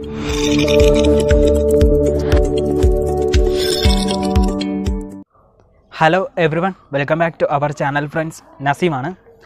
hello every welcome back to our channel friends നസീമാണ്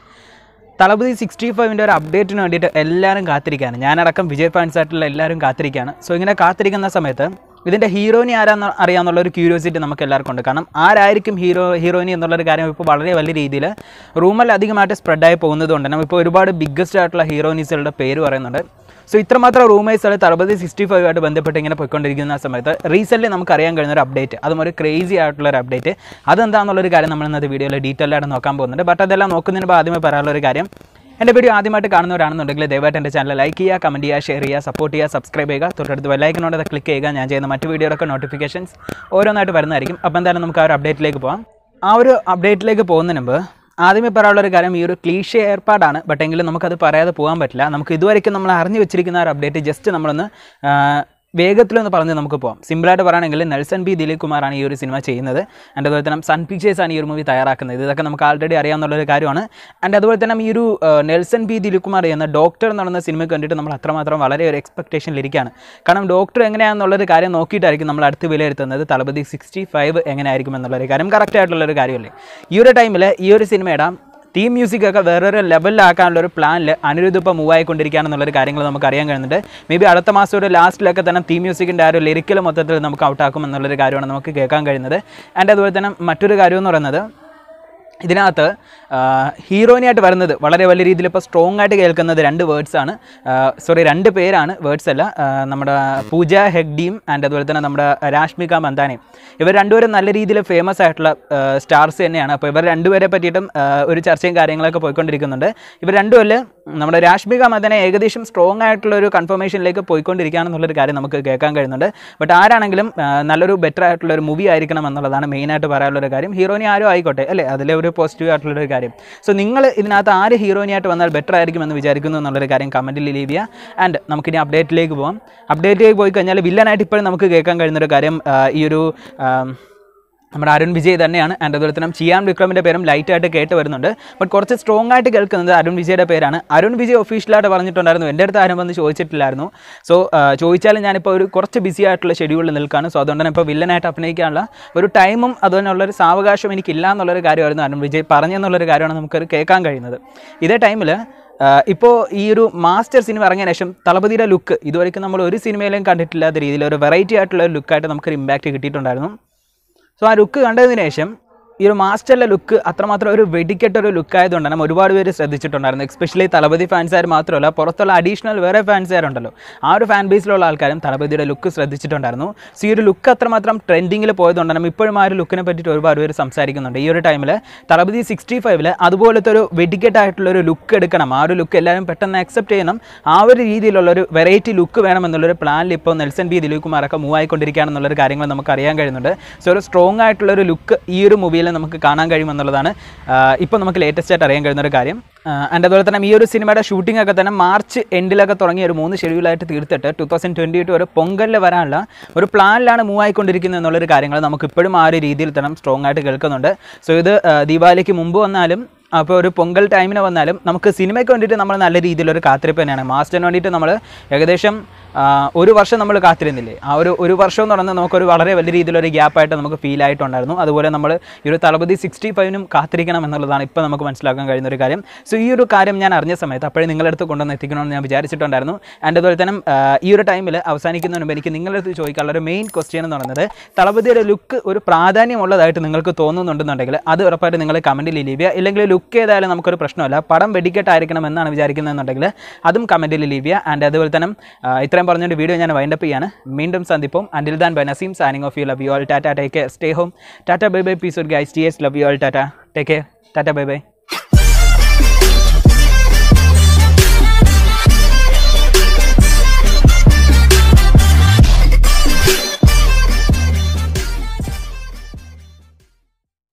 Thalapathy sixty ഫൈവിൻ്റെ ഒരു അപ്ഡേറ്റിന് വേണ്ടിയിട്ട് എല്ലാവരും കാത്തിരിക്കുകയാണ് ഞാനടക്കം വിജയ് ഫാൻസ് ആയിട്ടുള്ള എല്ലാവരും കാത്തിരിക്കുകയാണ് സോ ഇങ്ങനെ കാത്തിരിക്കുന്ന സമയത്ത് ഇതിൻ്റെ ഹീറോയിനി ആരാന്ന് അറിയാമെന്നുള്ള ഒരു ക്യൂരിയോസിറ്റി നമുക്ക് എല്ലാവർക്കും ഉണ്ട് കാരണം ആരായിരിക്കും ഹീറോ ഹീറോയിനി എന്നുള്ളൊരു കാര്യം ഇപ്പോൾ വളരെ വലിയ രീതിയിൽ റൂമിൽ അധികമായിട്ട് സ്പ്രെഡായി പോകുന്നത് കൊണ്ട് തന്നെ ഇപ്പോൾ ഒരുപാട് ബിഗ്ഗസ്റ്റ് ആയിട്ടുള്ള ഹീറോയിനീസുകളുടെ പേര് പറയുന്നുണ്ട് സോ ഇത്രമാത്രം റൂമേഴ്സുകൾ തളപതി സിക്സ്റ്റി ഫൈവ് ആയിട്ട് ബന്ധപ്പെട്ട് ഇങ്ങനെ പോയിക്കൊണ്ടിരിക്കുന്ന സമയത്ത് റീസെൻ്റ്ലി നമുക്ക് അറിയാൻ കഴിയുന്ന ഒരു അപ്ഡേറ്റ് അതും ഒരു ക്രേസി ആയിട്ടുള്ള ഒരു അപ്ഡേറ്റ് അതെന്താണെന്നുള്ളൊരു കാര്യം നമ്മൾ ഇന്നത്തെ വീഡിയോയിൽ ഡീറ്റെയിൽ ആയിട്ട് നോക്കാൻ പോകുന്നുണ്ട് ബട്ട് അതെല്ലാം നോക്കുന്നതിന് മുമ്പ് ആദ്യമേ പറയാനുള്ള ഒരു കാര്യം എൻ്റെ വീഡിയോ ആദ്യമായിട്ട് കാണുന്നവരാണെന്നുണ്ടെങ്കിൽ ദയവായിട്ട് എൻ്റെ ചാനൽ ലൈക്ക് ചെയ്യുക കമൻറ്റ് ചെയ്യുക ഷെയർ ചെയ്യുക സപ്പോർട്ട് ചെയ്യുക സബ്സ്ക്രൈബ് ചെയ്യുക തൊട്ടടുത്ത് ബെല്ലൈക്കനോട് ക്ലിക്ക് ചെയ്യുക ഞാൻ ചെയ്യുന്ന മറ്റ് വീഡിയോയുടെ നോട്ടിഫിക്കേഷൻസ് ഓരോന്നായിട്ട് വരുന്നതായിരിക്കും അപ്പോൾ എന്തായാലും നമുക്ക് ആ ഒരു അപ്ഡേറ്റിലേക്ക് പോകാം ആ ഒരു അപ്ഡേറ്റിലേക്ക് പോകുന്നതിന് മുമ്പ് ആദ്യമേ പറയാനുള്ള ഒരു കാര്യം ഈ ഒരു ക്ലീഷ ഏർപ്പാടാണ് ബട്ട് എങ്കിലും നമുക്കത് പറയാതെ പോകാൻ പറ്റില്ല നമുക്ക് ഇതുവരെയ്ക്കും നമ്മൾ അറിഞ്ഞു വെച്ചിരിക്കുന്ന ആ ഒരു അപ്ഡേറ്റ് ജസ്റ്റ് നമ്മളൊന്ന് ആ, വേഗത്തിലൊന്ന് പറഞ്ഞ് നമുക്ക് പോകാം സിമ്പിളായിട്ട് പറയുകയാണെങ്കിൽ നെൽസൺ ബി ദിലീപ് കുമാറാണ് ഈ ഒരു സിനിമ ചെയ്യുന്നത് ആൻഡ് അതുപോലെ തന്നെ സൺ പിക്ചേഴ്സ് ആണ് ഈ ഒരു മൂവി തയ്യാറാക്കുന്നത് ഇതൊക്കെ നമുക്ക് ആൾറെഡി അറിയാവുന്ന ഒരു കാര്യമാണ് ആൻഡ് അതുപോലെ തന്നെ ഈ ഒരു ആ, നെൽസൺ ബി ദിലീപ് കുമാർ ചെയ്യുന്ന ഡോക്ടർ എന്ന് പറയുന്ന സിനിമയ്ക്ക് വേണ്ടിയിട്ട് നമ്മൾ അത്രമാത്രം വളരെ ഒരു എക്സ്പെക്ടേഷനിലിരിക്കുകയാണ് കാരണം ഡോക്ടർ എങ്ങനെയാണെന്നുള്ളൊരു കാര്യം നോക്കിയിട്ടായിരിക്കും നമ്മൾ അടുത്ത് വിലയിരുത്തുന്നത് തളപതി സിക്സ്റ്റി ഫൈവ് എങ്ങനെയായിരിക്കും എന്നുള്ളൊരു കാര്യം കറക്റ്റ് ആയിട്ടുള്ളൊരു കാര്യമല്ലേ ഈ ഒരു ടൈമിൽ ഈ ഒരു സിനിമയുടെ തീം മ്യൂസിക് ഒക്കെ വേറൊരു ലെവലിലാക്കാനുള്ള ഒരു പ്ലാനിൽ അനിരുദ്ധ ഇപ്പോൾ മൂവ് ആയിക്കൊണ്ടിരിക്കുകയാണെന്നുള്ളൊരു കാര്യങ്ങൾ നമുക്ക് അറിയാൻ കഴിയുന്നുണ്ട് മേ ബി അടുത്ത മാസം ഒരു ലാസ്റ്റിലൊക്കെ തന്നെ തീം മ്യൂസിക്കിൻ്റെ ആ ഒരു ലിറിക്കൽ മൊത്തത്തിൽ നമുക്ക് ഔട്ടാക്കും എന്നുള്ളൊരു കാര്യമാണ് നമുക്ക് കേൾക്കാൻ കഴിയുന്നത് ആൻഡ് അതുപോലെ തന്നെ മറ്റൊരു കാര്യം എന്ന് പറയുന്നത് ഇതിനകത്ത് ഹീറോയിനായിട്ട് വരുന്നത് വളരെ വലിയ രീതിയിൽ ഇപ്പോൾ സ്ട്രോങ് ആയിട്ട് കേൾക്കുന്നത് രണ്ട് വേർഡ്സ് ആണ് സോറി രണ്ട് പേരാണ് വേർഡ്സ് അല്ല ആ, നമ്മുടെ പൂജ ഹെഗ്ഡിയും ആൻഡ് അതുപോലെ തന്നെ നമ്മുടെ രാഷ്മിക മന്ദാനയും ഇവർ രണ്ടുപേരും നല്ല രീതിയിൽ ഫേമസ് ആയിട്ടുള്ള സ്റ്റാർസ് തന്നെയാണ് അപ്പോൾ ഇവർ രണ്ടുപേരെ പറ്റിയിട്ടും ആ, ഒരു ചർച്ചയും കാര്യങ്ങളൊക്കെ പോയിക്കൊണ്ടിരിക്കുന്നുണ്ട് ഇവർ രണ്ടുപേരിൽ നമ്മുടെ രാഷ്മിക മന്ദന ഏകദേശം സ്ട്രോങ് ആയിട്ടുള്ള ഒരു കൺഫർമേഷനിലേക്ക് പോയിക്കൊണ്ടിരിക്കുകയാണെന്നുള്ളൊരു കാര്യം നമുക്ക് കേൾക്കാൻ കഴിയുന്നുണ്ട് ബട്ട് ആരാണെങ്കിലും ആ, നല്ലൊരു ബെറ്റർ ആയിട്ടുള്ള ഒരു മൂവി ആയിരിക്കണം എന്നുള്ളതാണ് മെയിനായിട്ട് പറയാനുള്ള ഒരു കാര്യം ഹീറോയിനി ആരും ആയിക്കോട്ടെ അല്ലേ അതിലെ ഒരു പോസിറ്റീവ് ആയിട്ടുള്ള ഒരു കാര്യം സോ നിങ്ങൾ ഇതിനകത്ത് ആര് ഹീറോയിനായിട്ട് വന്നാൽ ബെറ്റർ ആയിരിക്കും എന്ന് വിചാരിക്കുന്നു എന്നുള്ളൊരു കാര്യം കമൻറ്റിൽ ലീവ് ചെയ്യുക ആൻഡ് നമുക്കിനി അപ്ഡേറ്റിലേക്ക് പോകാം അപ്ഡേറ്റിലേക്ക് പോയി കഴിഞ്ഞാൽ വില്ലനായിട്ട് ഇപ്പോഴും നമുക്ക് കേൾക്കാൻ കഴിയുന്ന ഒരു കാര്യം ആ, ഈ ഒരു ആ, നമ്മുടെ അരുൺ വിജയ് തന്നെയാണ് ആൻഡ് അതുപോലെ തന്നെ ചിയാൻ വിക്രമിൻ്റെ പേരും ലൈറ്റായിട്ട് കേട്ട് വരുന്നുണ്ട് ബട്ട് കുറച്ച് സ്ട്രോങ് ആയിട്ട് കേൾക്കുന്നത് അരുൺ വിജയുടെ പേരാണ് അരുൺ വിജയ് ഒഫീഷ്യലായിട്ട് പറഞ്ഞിട്ടുണ്ടായിരുന്നു എൻ്റെ അടുത്ത് ആരും വന്ന് ചോദിച്ചിട്ടില്ലായിരുന്നു സോ ചോദിച്ചാലും ഞാനിപ്പോൾ ഒരു കുറച്ച് ബിസി ആയിട്ടുള്ള ഷെഡ്യൂളിൽ നിൽക്കുകയാണ് സോ അതുകൊണ്ട് തന്നെ ഇപ്പോൾ വില്ലനായിട്ട് അഭിനയിക്കാനുള്ള ഒരു ടൈമും അതുപോലുള്ളൊരു സാവകാശം എനിക്കില്ല എന്നുള്ളൊരു കാര്യമായിരുന്നു അരുൺ വിജയ് പറഞ്ഞെന്നുള്ളൊരു കാര്യമാണ് നമുക്കത് കേൾക്കാൻ കഴിയുന്നത് ഇതേ ടൈമിൽ ഇപ്പോൾ ഈ ഒരു മാസ്റ്റർ സിനിമ ഇറങ്ങിയ ശേഷം തളപതിയുടെ ലുക്ക് ഇതുവരെയ്ക്കും നമ്മൾ ഒരു സിനിമയിലും കണ്ടിട്ടില്ലാത്ത രീതിയിൽ ഒരു വെറൈറ്റി ആയിട്ടുള്ള ഒരു ലുക്കായിട്ട് നമുക്കൊരു ഇമ്പാക്റ്റ് കിട്ടിയിട്ടുണ്ടായിരുന്നു സോ ആ ലുക്ക് കണ്ടതിന് ശേഷം ഈ ഒരു മാസ്റ്ററിലെ ലുക്ക് അത്രമാത്രം ഒരു വെടിക്കെട്ട ഒരു ലുക്ക് ആയതുകൊണ്ട് തന്നെ ഒരുപാട് പേര് ശ്രദ്ധിച്ചിട്ടുണ്ടായിരുന്നു എസ്പെഷ്യലി തളപതി ഫാൻസുകാർ മാത്രമല്ല പുറത്തുള്ള അഡീഷണൽ വേറെ ഫാൻസുകാരുണ്ടല്ലോ ആ ഒരു ഫാൻ ബേസിലുള്ള ആൾക്കാരും തളപതിയുടെ ലുക്ക് ശ്രദ്ധിച്ചിട്ടുണ്ടായിരുന്നു സോ ഈ ഒരു ലുക്ക് അത്രമാത്രം ട്രെൻഡിങ്ങിൽ പോയതുകൊണ്ട് തന്നെ ഇപ്പോഴും ആ ഒരു ലുക്കിനെ പറ്റിയിട്ട് ഒരുപാട് പേര് സംസാരിക്കുന്നുണ്ട് ഈ ഒരു ടൈമിൽ തളപതി സിക്സ്റ്റി ഫൈവിൽ അതുപോലത്തെ ഒരു വെടിക്കെട്ടായിട്ടുള്ള ഒരു ലുക്ക് എടുക്കണം ആ ഒരു ലുക്ക് എല്ലാവരും പെട്ടെന്ന് അക്സെപ്റ്റ് ചെയ്യണം ആ ഒരു രീതിയിലുള്ള ഒരു വെറൈറ്റി ലുക്ക് വേണമെന്നുള്ളൊരു പ്ലാനിൽ ഇപ്പോൾ നെൽസൺ ബി ദിലീപ് കുമാറൊക്കെ മൂവ് ആയിക്കൊണ്ടിരിക്കുകയാണെന്നുള്ളൊരു കാര്യങ്ങൾ നമുക്ക് അറിയാൻ കഴിയുന്നുണ്ട് സോ ഒരു സ്ട്രോങ് ആയിട്ടുള്ള ഒരു ലുക്ക് ഈ ഒരു മൂവിയിൽ നമുക്ക് കാണാൻ കഴിയുമെന്നുള്ളതാണ് ഇപ്പോൾ നമുക്ക് ലേറ്റസ്റ്റ് ആയിട്ട് അറിയാൻ കഴിയുന്ന ഒരു കാര്യം ആൻഡ് അതുപോലെ തന്നെ ഈ ഒരു സിനിമയുടെ ഷൂട്ടിംഗ് ഒക്കെ തന്നെ മാർച്ച് എൻഡിലൊക്കെ തുടങ്ങിയ ഒരു മൂന്ന് ഷെഡ്യൂളായിട്ട് തീർത്തിട്ട് ടു തൗസൻഡ് ട്വൻറ്റി ടു ഒരു പൊങ്കലിൽ വരാനുള്ള ഒരു പ്ലാനിലാണ് മൂവ് ആയിക്കൊണ്ടിരിക്കുന്നത് എന്നുള്ളൊരു കാര്യങ്ങൾ നമുക്ക് ഇപ്പോഴും ആ ഒരു രീതിയിൽ തന്നെ സ്ട്രോങ് ആയിട്ട് കേൾക്കുന്നുണ്ട് സോ ഇത് ആ, ദീപാവലിക്ക് മുമ്പ് വന്നാലും അപ്പോൾ ഒരു പൊങ്കൽ ടൈമിന് വന്നാലും നമുക്ക് സിനിമയ്ക്ക് വേണ്ടിയിട്ട് നമ്മൾ നല്ല രീതിയിലൊരു കാത്തിരിപ്പ് തന്നെയാണ് മാസ്റ്ററിന് വേണ്ടിയിട്ട് നമ്മൾ ഏകദേശം ആ, ഒരു വർഷം നമ്മൾ കാത്തിരുന്നില്ലേ ആ ഒരു ഒരു വർഷം എന്ന് പറയുന്നത് നമുക്കൊരു വളരെ വലിയ രീതിയിലൊരു ഗ്യാപ്പായിട്ട് നമുക്ക് ഫീൽ ആയിട്ടുണ്ടായിരുന്നു അതുപോലെ നമ്മൾ ഈ ഒരു തളപതി സിക്സ്റ്റി ഫൈവിനും കാത്തിരിക്കണം എന്നുള്ളതാണ് ഇപ്പോൾ നമുക്ക് മനസ്സിലാക്കാൻ കഴിയുന്ന ഒരു കാര്യം സോ ഈ ഒരു കാര്യം ഞാൻ അറിഞ്ഞ സമയത്ത് അപ്പോഴേ നിങ്ങളുടെ അടുത്ത് കൊണ്ടുവന്ന് എത്തിക്കണമെന്ന് ഞാൻ വിചാരിച്ചിട്ടുണ്ടായിരുന്നു ആൻഡ് അതുപോലെ തന്നെ ആ, ഈ ഒരു ടൈമിൽ അവസാനിക്കുന്നതിന് മുമ്പ് എനിക്ക് നിങ്ങളുടെ അടുത്ത് ചോദിക്കാനുള്ള ഒരു മെയിൻ ക്വസ്റ്റ്യൻ എന്ന് പറയുന്നത് തളപതിയുടെ ലുക്ക് ഒരു പ്രാധാന്യമുള്ളതായിട്ട് നിങ്ങൾക്ക് തോന്നുന്നുണ്ടെന്നുണ്ടെങ്കിൽ അത് ഉറപ്പായിട്ട് നിങ്ങൾ കമൻറ്റിൽ ലീവ് ചെയ്യുക ഇല്ലെങ്കിൽ ലുക്ക് ഏതായാലും നമുക്കൊരു പ്രശ്നമല്ല പടം വെടിക്കെട്ടായിരിക്കണം എന്നാണ് വിചാരിക്കുന്നതെന്നുണ്ടെങ്കിൽ അതും കമൻറ്റിൽ ലീവ് ചെയ്യുക ആൻഡ് അതുപോലെ തന്നെ ആ, ഇത്രയും പറഞ്ഞുകൊണ്ട് വീഡിയോ ഞാൻ വൈൻഡപ്പ് ചെയ്യാണ് വീണ്ടും സന്ദിപ്പം until then bye Naseem signing off you love you all tata take care stay home tata bye bye peace guys T S love you all tata take care tata bye by